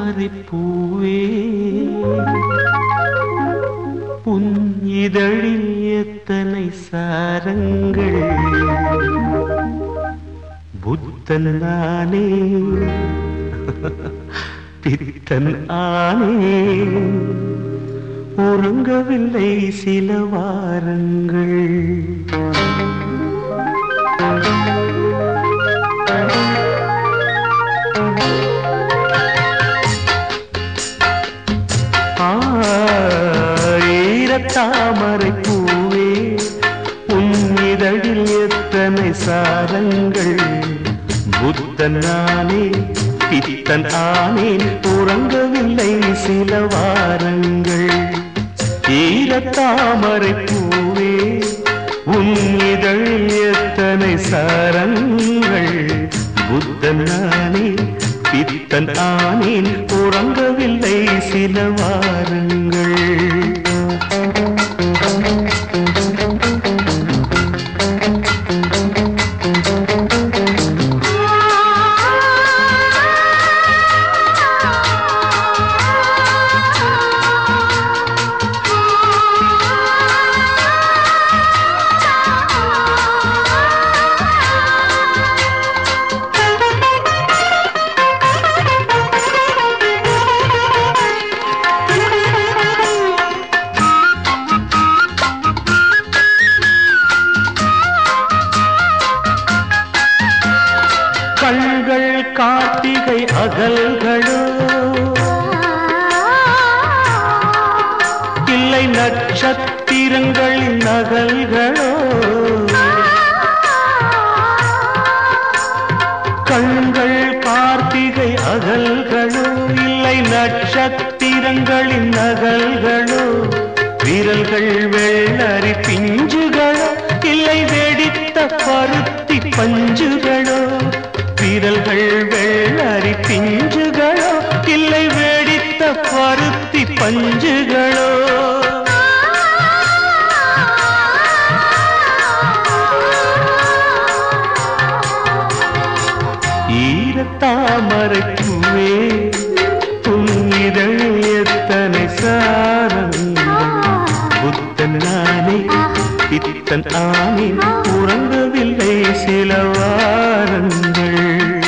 ஈரத்தாமரை பூவே உன் இதழில் எத்தனை சாரங்கள் புத்தன் நானே பித்தன் ஆனே உறங்கவில்லை சில வாரங்கள் ஈரத்தாமரை பூவே உன் இதழில் எத்தனை சாரங்கள் புத்தன் நானே பித்தன் ஆனேன் உறங்கவில்லை சில வாரங்கள் ஈரத்தாமரை பூவே உன் இதழில் எத்தனை சாரங்கள் புத்தன் நானே பித்தன் ஆனேன் உறங்கவில்லை சில வாரங்கள் கண்கள் கார்த்திகை அகல்களோ இல்லை நட்சத்திரங்களின் நகல்களோ கண்கள் கார்த்திகை அகல்களோ இல்லை நட்சத்திரங்களின் நகல்களோ விரல்கள் வெள்ளரி பிஞ்சுகளோ இல்லை வெடித்த பருத்தி பஞ்சுகளோ விரல்கள் வெள்ளரி பிஞ்சுகளோ இல்லை வெடித்த பருத்தி பஞ்சுகளோ ஈரத்தாமரை பூவே புன்னிதழ் எத்தனை சாரங்கள் புத்தன் நானே பித்தன் ஆனே உறங்கவில்லை சில வாரங்கள்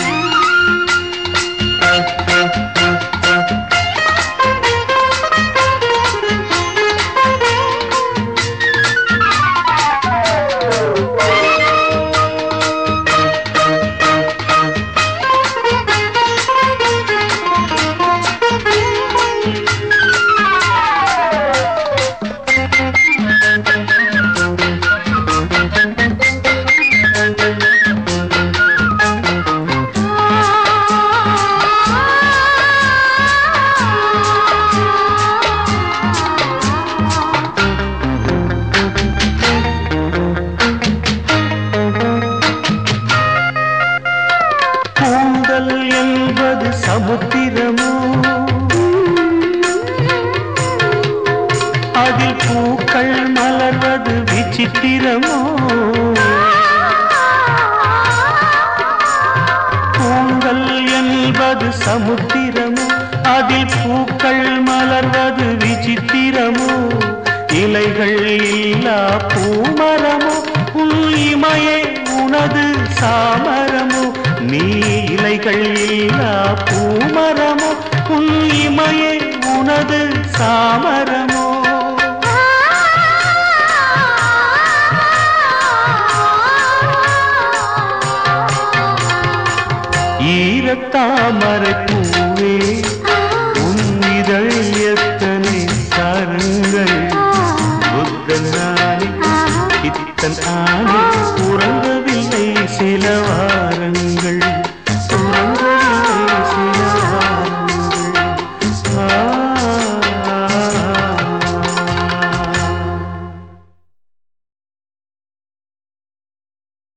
கூந்தல் என்பது சமுத்திரமோ அதில் பூக்கள் மலர்வது விசித்திரமோ கூந்தல் என்பது சமுத்திரமோ அதில் பூக்கள் மலர்வது விசித்திரமோ இலைகள் இல்லா பூமரமோ உன் இமையே உனது சாமரமோ நீ இலைகள் இல்லா பூமரமோ உன் இமையே உனது சாமரமோ ஈரத்தாமரை